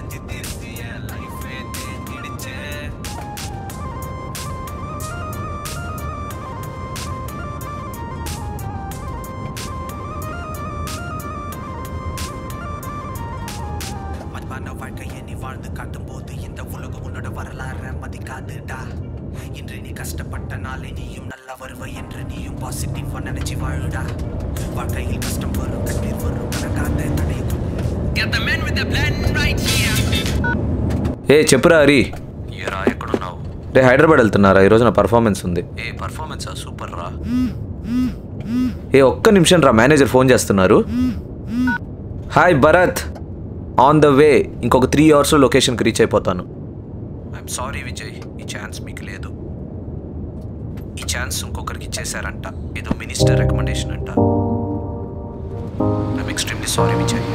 அழுத்தி திருத்திய லைஃபே தேங்கிடுச்சே மதிப்பான வாழ்க்கையை நீ வாழ்ந்து காட்டும் போது இந்த உலகம் உன்னோட வரலாற மதிக்காதுடா இன்று நீ கஷ்டப்பட்ட நாளை நீயும் நல்லா வருவ என்று நீயும் பாசிட்டிவா நினைச்சு வாழுடா வாழ்க்கையில் கஷ்டம் வரும் கண்ணீர் வரும் கணக்காத தடை Get the man with the plan right here. ఏ చెప్పురా హరి ఏరా ఎక్కడున్నావు రే హైదరాబాద్ వెళ్తున్నారా ఈరోజు నా పర్ఫార్మెన్స్ ఉంది ఏ పర్ఫార్మెన్స్ సూపర్ రా ఏ ఒక్క నిమిషం రా మేనేజర్ ఫోన్ చేస్తున్నారు hi Bharat on the way ఇంకొక త్రీ అవర్స్లో లొకేషన్కి రీచ్ అయిపోతాను ఐఎమ్ సారీ విజయ్ ఈ ఛాన్స్ మీకు లేదు ఈ ఛాన్స్ ఇంకొకరికి ఇచ్చేశారంట ఏదో మినిస్టర్ రికమెండేషన్ అంట ఐఎమ్ ఎక్స్ట్రీమ్లీ సారీ విజయ్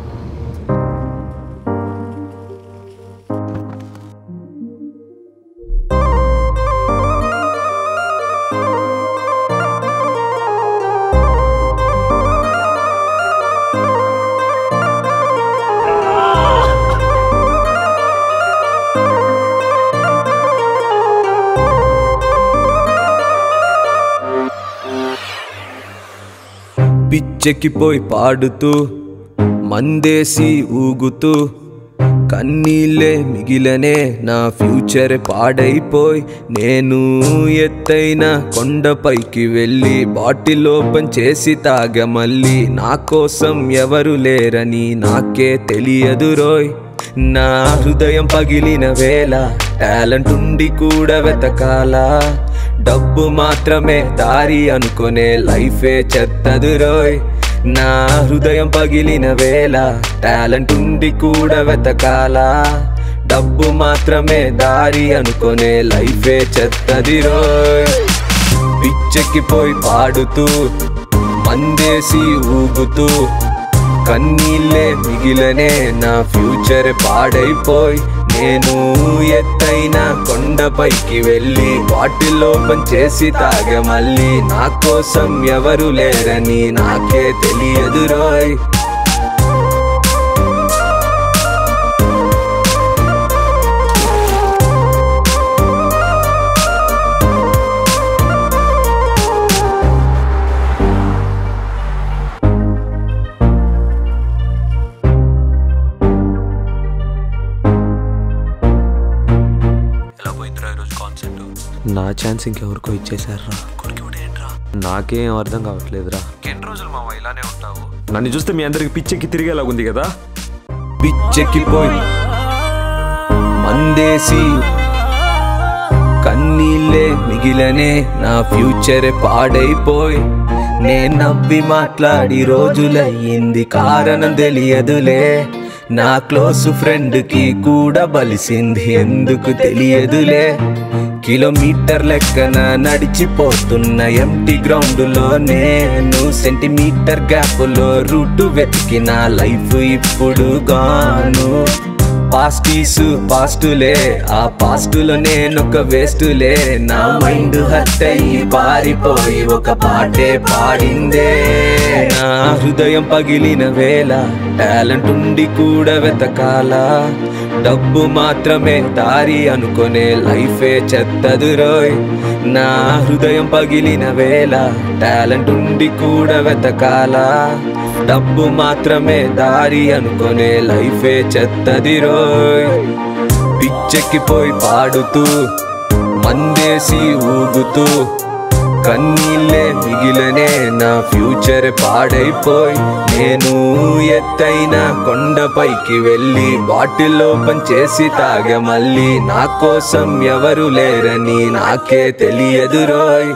పిచ్చెక్కిపోయి పాడుతూ మందేసి ఊగుతూ కన్నీళ్ళే మిగిలనే నా ఫ్యూచర్ పాడైపోయి నేను ఎత్తైన కొండపైకి వెళ్ళి బాటిల్ ఓపెన్ చేసి తాగ మళ్ళీ నా కోసం ఎవరు లేరని నాకే తెలియదు రోయ్ నా హృదయం పగిలిన వేళ టాలెంట్ ఉండి కూడా వెతకాలా డబ్బు మాత్రమే దారి అనుకునే లైఫే చెత్తదు రోయ్ నా హృదయం పగిలిన వేళ టాలెంట్ ఉండి కూడా వెతకాలా డబ్బు మాత్రమే దారి అనుకునే లైఫే చెత్తది రోయ్ పిచ్చెక్కిపోయి పాడుతూ మందేసి ఊగుతూ కన్నీళ్ళే మిగిలనే నా ఫ్యూచర్ పాడైపోయి నేను ఎత్తైన కొండపైకి వెళ్ళి బాటిల్ ఓపెన్ చేసి తాగ మళ్ళీ నా కోసం ఎవరు లేరని నాకే తెలియదు రోయ్ ఎలా పోయిందిరా ఈరోజు కాన్సెప్ట్ నా ఛాన్స్ ఇంకెవరికో ఇచ్చేశారా కొరికి ఏంట్రా నాకేం అర్థం కావట్లేదురా ఎన్ని రోజులు మామ ఇలానే ఉంటావు నన్ను చూస్తే మీ అందరికి పిచ్చెక్కి తిరిగేలాగుంది కదా పిచ్చెక్కిపోయి మందేసి కన్నీళ్ళే మిగిలనే నా ఫ్యూచర్ పాడైపోయి నే నవ్వి మాట్లాడి రోజులయ్యింది కారణం తెలియదులే నా క్లోజ్ ఫ్రెండ్ కి కూడా బలిసింది ఎందుకు తెలియదులే కిలోమీటర్ లెక్కన నడిచిపోతున్న ఎంటీ గ్రౌండ్ లో నేను సెంటీమీటర్ గ్యాప్ లో రూట్ వెతికిన లైఫ్ ఇప్పుడు గాను పాస్టీస్ పాస్టులే ఆ పాస్టులో నేనొక వేస్టులే నా మైండ్ హర్ట్ అయ్యి పారిపోయి ఒక పాటే పాడిందే నా హృదయం పగిలిన వేళ టాలెంట్ ఉండి కూడా వెతకాలా డబ్బు మాత్రమే దారి అనుకునే లైఫే చెత్తదు రోయ్ నా హృదయం పగిలిన వేళ టాలెంట్ ఉండి కూడా వెతకాలా డబ్బు మాత్రమే దారి అనుకునే లైఫే చెత్తది రోయ్ పిచ్చెక్కిపోయి పాడుతూ మందేసి ఊగుతూ కన్నీళ్ళే మిగిలనే నా ఫ్యూచర్ పాడైపోయి నేను ఎత్తైన కొండపైకి వెళ్ళి బాటిల్ ఓపెన్ చేసి తాగ మళ్ళీ నా కోసం ఎవరు లేరని నాకే తెలియదు రోయ్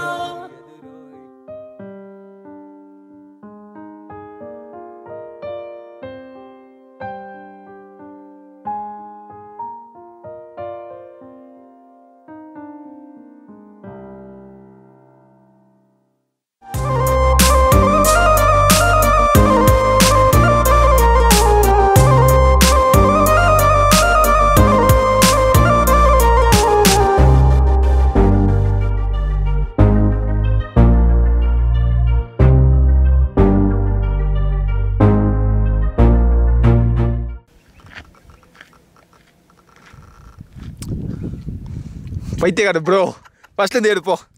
పైతే కదా బ్రో ఫస్ట్ ఏడుపో